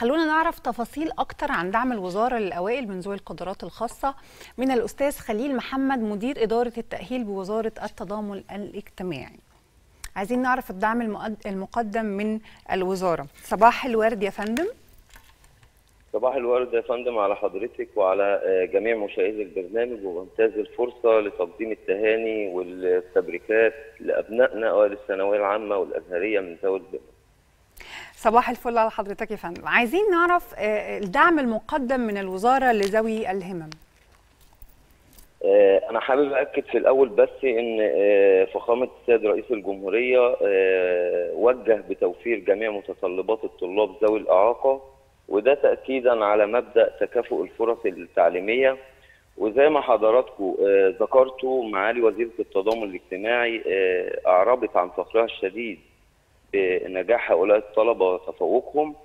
خلونا نعرف تفاصيل أكتر عن دعم الوزارة للأوائل من ذوي القدرات الخاصة من الأستاذ خليل محمد مدير إدارة التأهيل بوزارة التضامن الاجتماعي عايزين نعرف الدعم المقدم من الوزارة صباح الورد يا فندم صباح الورد يا فندم على حضرتك وعلى جميع مشاهدي البرنامج وبنتهز الفرصة لتقديم التهاني والتبريكات لأبنائنا أوائل الثانوية العامة والأزهرية من ذوي البنات صباح الفل على حضرتك يا فندم عايزين نعرف الدعم المقدم من الوزارة لذوي الهمم أنا حابب أكد في الأول بس إن فخامة السيد رئيس الجمهورية وجه بتوفير جميع متطلبات الطلاب ذوي الإعاقة وده تأكيدا على مبدأ تكافؤ الفرص التعليمية وزي ما حضراتكم ذكرتوا معالي وزيرة التضامن الاجتماعي أعربت عن فخرها الشديد بنجاح هؤلاء الطلبة وتفوقهم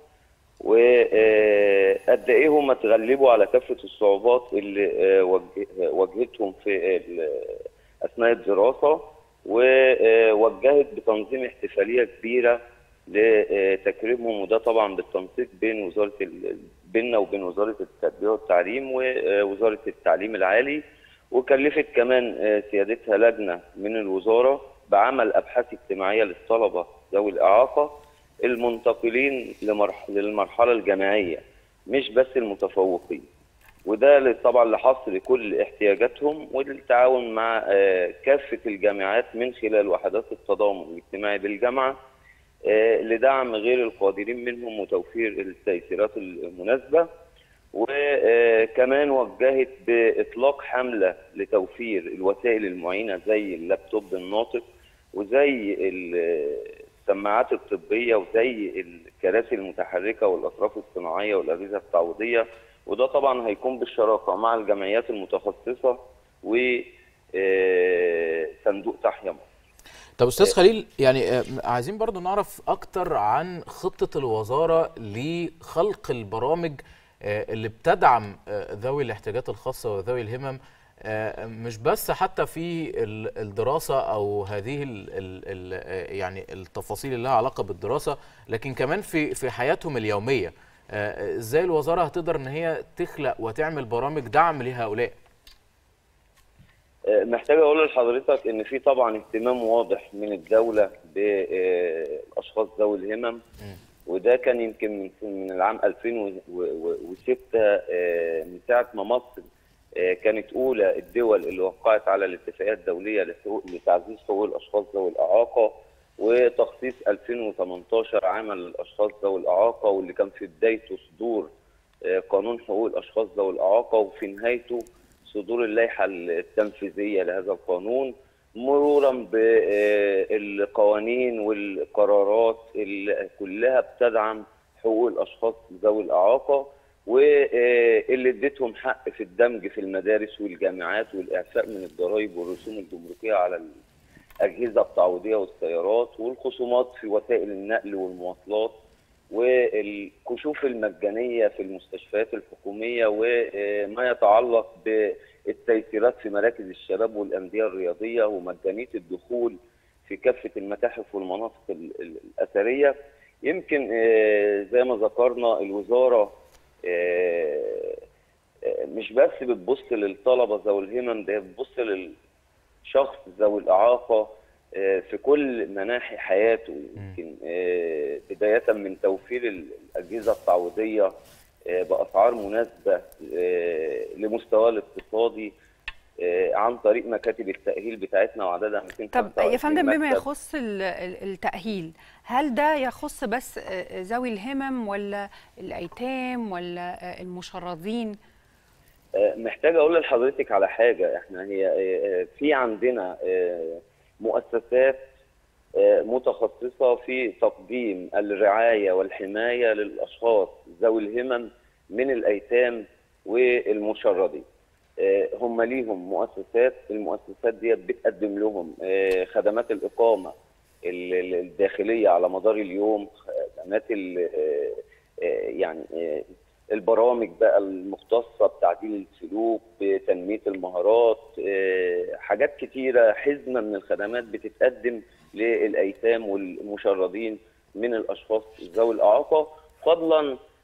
وقد ايه هم اتغلبوا على كافه الصعوبات اللي واجهتهم في اثناء الدراسه ووجهت بتنظيم احتفاليه كبيره لتكريمهم وده طبعا بالتنسيق بين وزاره بيننا وبين وزاره التربيه والتعليم ووزاره التعليم العالي وكلفت كمان سيادتها لجنه من الوزاره بعمل ابحاث اجتماعيه للطلبه ذوي الاعاقه المنتقلين لمرح... للمرحله الجامعيه مش بس المتفوقين وده طبعا لحصر كل احتياجاتهم والتعاون مع كافه الجامعات من خلال وحدات التضامن الاجتماعي بالجامعه لدعم غير القادرين منهم وتوفير التيسيرات المناسبه وكمان وجهت باطلاق حمله لتوفير الوسائل المعينه زي اللابتوب الناطق وزي السماعات الطبيه وزي الكراسي المتحركه والاطراف الصناعيه والاجهزه التعويضيه وده طبعا هيكون بالشراكه مع الجمعيات المتخصصه و صندوق تحيا مصر. طب استاذ خليل يعني عايزين برضو نعرف اكتر عن خطه الوزاره لخلق البرامج اللي بتدعم ذوي الاحتياجات الخاصه وذوي الهمم مش بس حتى في الدراسه او هذه ال ال يعني التفاصيل اللي لها علاقه بالدراسه لكن كمان في في حياتهم اليوميه ازاي الوزاره هتقدر ان هي تخلق وتعمل برامج دعم لهؤلاء محتاج اقول لحضرتك ان في طبعا اهتمام واضح من الدوله بالاشخاص ذوي الهمم وده كان يمكن من العام 2006 من ساعه ما مصر كانت اولى الدول اللي وقعت على الاتفاقيه الدوليه لتعزيز حقوق الاشخاص ذوي الاعاقه وتخصيص 2018 عاما للاشخاص ذوي الاعاقه واللي كان في بدايته صدور قانون حقوق الاشخاص ذوي الاعاقه وفي نهايته صدور اللائحه التنفيذيه لهذا القانون مرورا بالقوانين والقرارات اللي كلها بتدعم حقوق الاشخاص ذوي الاعاقه واللي اديتهم حق في الدمج في المدارس والجامعات والاعفاء من الضرائب والرسوم الجمركيه على الاجهزه التعويضيه والسيارات والخصومات في وسائل النقل والمواصلات والكشوف المجانيه في المستشفيات الحكوميه وما يتعلق بالتيسيرات في مراكز الشباب والانديه الرياضيه ومجانيه الدخول في كافه المتاحف والمناطق الاثريه يمكن زي ما ذكرنا الوزاره مش بس بتبص للطلبه ذوي الهمم ده بتبص للشخص ذوي الاعاقه في كل مناحي حياته يمكن بدايه من توفير الاجهزه التعويضيه باسعار مناسبه لمستواه الاقتصادي عن طريق مكاتب التاهيل بتاعتنا وعددها 200 طب يا فندم بما يخص التاهيل هل ده يخص بس ذوي الهمم ولا الايتام ولا المشردين محتاج اقول لحضرتك على حاجه احنا هي في عندنا مؤسسات متخصصه في تقديم الرعايه والحمايه للاشخاص ذوي الهمم من الايتام والمشردين هم ليهم مؤسسات المؤسسات دي بتقدم لهم خدمات الاقامه الداخليه على مدار اليوم خدمات يعني البرامج بقى المختصه بتعديل السلوك بتنميه المهارات حاجات كتيره حزمه من الخدمات بتتقدم للايتام والمشردين من الاشخاص ذوي الاعاقه فضلا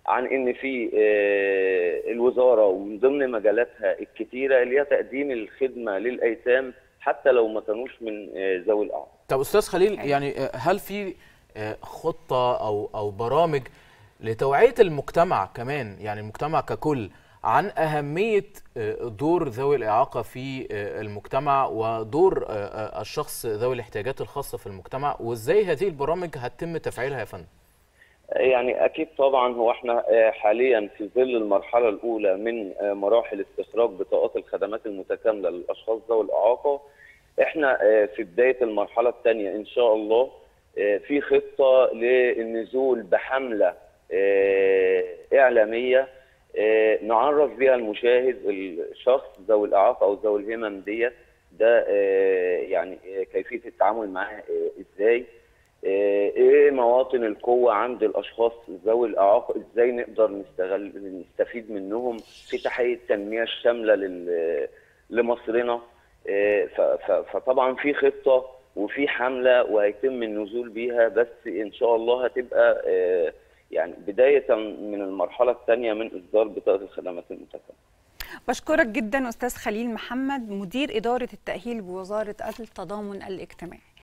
عن ان في آه، الوزاره ومن ضمن مجالاتها الكتيره اللي هي تقديم الخدمه للايتام حتى لو ما كانوش من آه، ذوي الاعاقه. طب استاذ خليل أيوة. يعني آه، هل في آه، خطه او او برامج لتوعيه المجتمع كمان يعني المجتمع ككل عن اهميه آه، دور ذوي الاعاقه في آه، المجتمع ودور آه، آه، الشخص ذوي الاحتياجات الخاصه في المجتمع وازاي هذه البرامج هتتم تفعيلها يا فندم يعني اكيد طبعا هو احنا آه، حاليا في ظل المرحله الاولى من آه، مراحل استخراج بطاقات الخدمات المتكامله للاشخاص ذوي الاعاقه احنا آه، في بدايه المرحله الثانيه ان شاء الله آه، في خطه للنزول بحمله آه، اعلاميه آه، نعرف بها المشاهد الشخص ذوي الاعاقه او ذوي الهمم ديت ده آه، يعني آه، كيفيه التعامل معاه آه، ازاي آه، ايه مواطن القوه عند الاشخاص ذوي الاعاقه ازاي نقدر نستغل نستفيد منهم في تحقيق التنميه الشامله لل- لمصرنا آه، ف- ف- فطبعا في خطه وفي حمله وهيتم النزول بيها بس ان شاء الله هتبقى آه، يعني بدايه من المرحله الثانيه من اصدار بطاقه الخدمات المتكامله بشكرك جدا استاذ خليل محمد مدير اداره التاهيل بوزاره التضامن الاجتماعي